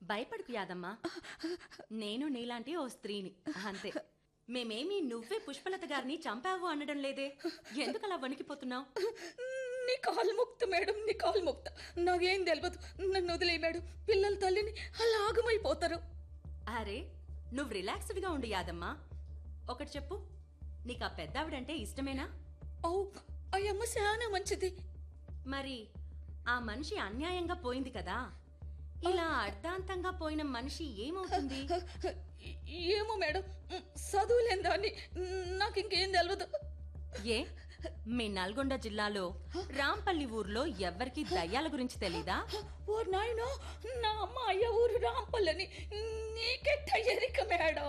భయపడకు యాదమ్మా నేను నీలాంటి ఓ స్త్రీని అంతే మేమేమి నువ్వే పుష్పలత గారిని చంపావు అనడం లేదే ఎందుకలా వణికిపోతున్నావు నీ కాలు ముక్త మేడం నీ కాలు ముక్త నాకేం తెలియదు నన్ను వదిలే మేడం పిల్లల తల్లిని అలా ఆగమైపోతారు అరే నువ్వు రిలాక్స్డ్గా ఉండు యాదమ్మా ఒకటి చెప్పు నీకు ఆ పెద్దావిడంటే ఇష్టమేనా ఓ అయ్యమ్మ చాలా మంచిది మరి ఆ మనిషి అన్యాయంగా పోయింది కదా ఇలా అర్ధాంతంగా పోయిన మనిషి ఏమవుతుంది ఏమో మేడం చదువులేని దాన్ని నాకు ఇంకేం తెలియదు ఏ మీ నల్గొండ జిల్లాలో రాంపల్లి ఊర్లో ఎవ్వరికి దయ్యాల గురించి తెలీదా ఓ నాయనో నా అమ్మ అయ్య ఊరు రాంపల్లని నీకెట్ట ఎరిక మేడం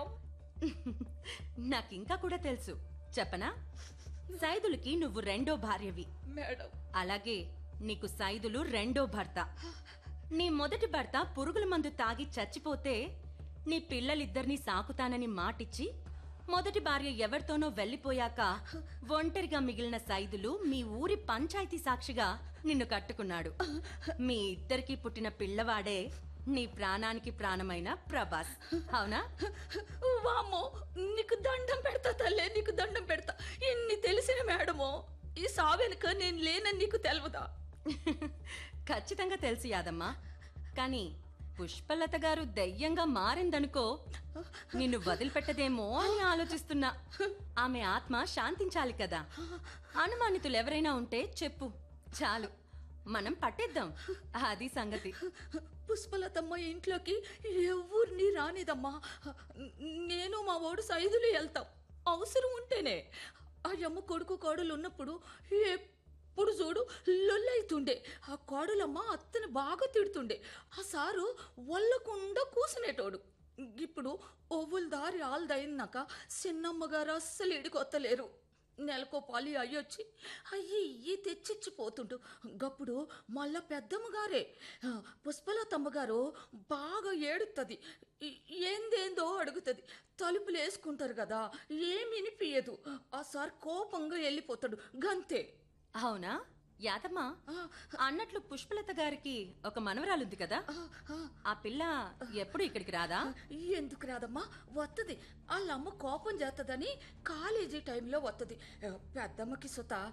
నాకింకా కూడా తెలుసు చెప్పనా సైదులకి నువ్వు రెండో భార్యవి మేడం అలాగే నీకు సైదులు రెండో భర్త నీ మొదటి భర్త పురుగుల మందు తాగి చచ్చిపోతే నీ పిల్లలిద్దరినీ సాకుతానని మాటిచ్చి మొదటి భార్య ఎవరితోనో వెళ్లిపోయాక ఒంటరిగా మిగిలిన సైదులు మీ ఊరి పంచాయతీ సాక్షిగా నిన్ను కట్టుకున్నాడు మీ ఇద్దరికి పుట్టిన పిల్లవాడే నీ ప్రాణానికి ప్రాణమైన ప్రభాస్ అవునా వామ్మో నీకు దండం పెడతా తల్లే నీకు దండం పెడతా ఇన్ని తెలిసిన మేడమో ఈ సావెనుక నేను లేనని నీకు తెలవదా ఖచ్చితంగా తెలుసు యాదమ్మా కానీ పుష్పలత గారు దయ్యంగా మారిందనుకో నిన్ను వదిలిపెట్టదేమో అని ఆలోచిస్తున్నా ఆమె ఆత్మ శాంతించాలి కదా అనుమానితులు ఎవరైనా ఉంటే చెప్పు చాలు మనం పట్టేద్దాం అది సంగతి పుష్పలతమ్మ ఇంట్లోకి ఎవరిని రానిదమ్మా నేను మా ఓడు సైదులు వెళ్తాం అవసరం ఉంటేనే ఆ అమ్మ కొడుకు కోడలు ఉన్నప్పుడు ఎప్పుడు చూడు లొల్లైతుండే ఆ కోడలమ్మ అత్తని బాగా తిడుతుండే ఆ సారు వల్లకుండా కూసునేటోడు ఇప్పుడు ఒవ్వుల దారి ఆల్దైనాక చిన్నమ్మగారు అస్సలు ఇడికొత్తలేరు నెలకో పాలి అయ్యొచ్చి అయ్యి ఇయ్యి తెచ్చిచ్చిపోతుండు గప్పుడు మళ్ళా పెద్దమ్మగారే ఆ, పుష్పలతమ్మగారు బాగా ఏడుతుంది ఏందేందో అడుగుతుంది తలుపులు వేసుకుంటారు కదా ఏమి వినిపించదు ఆ సార్ కోపంగా వెళ్ళిపోతాడు గంతే అవునా యాదమ్మా అన్నట్లు పుష్పలత గారికి ఒక మనవరాలుంది కదా ఆ, ఆ, ఆ పిల్ల ఎప్పుడు ఇక్కడికి రాదా ఎందుకు రాదమ్మా వత్తది వాళ్ళమ్మ కోపం చేస్తుందని కాలేజీ టైంలో వత్తది పెద్దమ్మకి సుత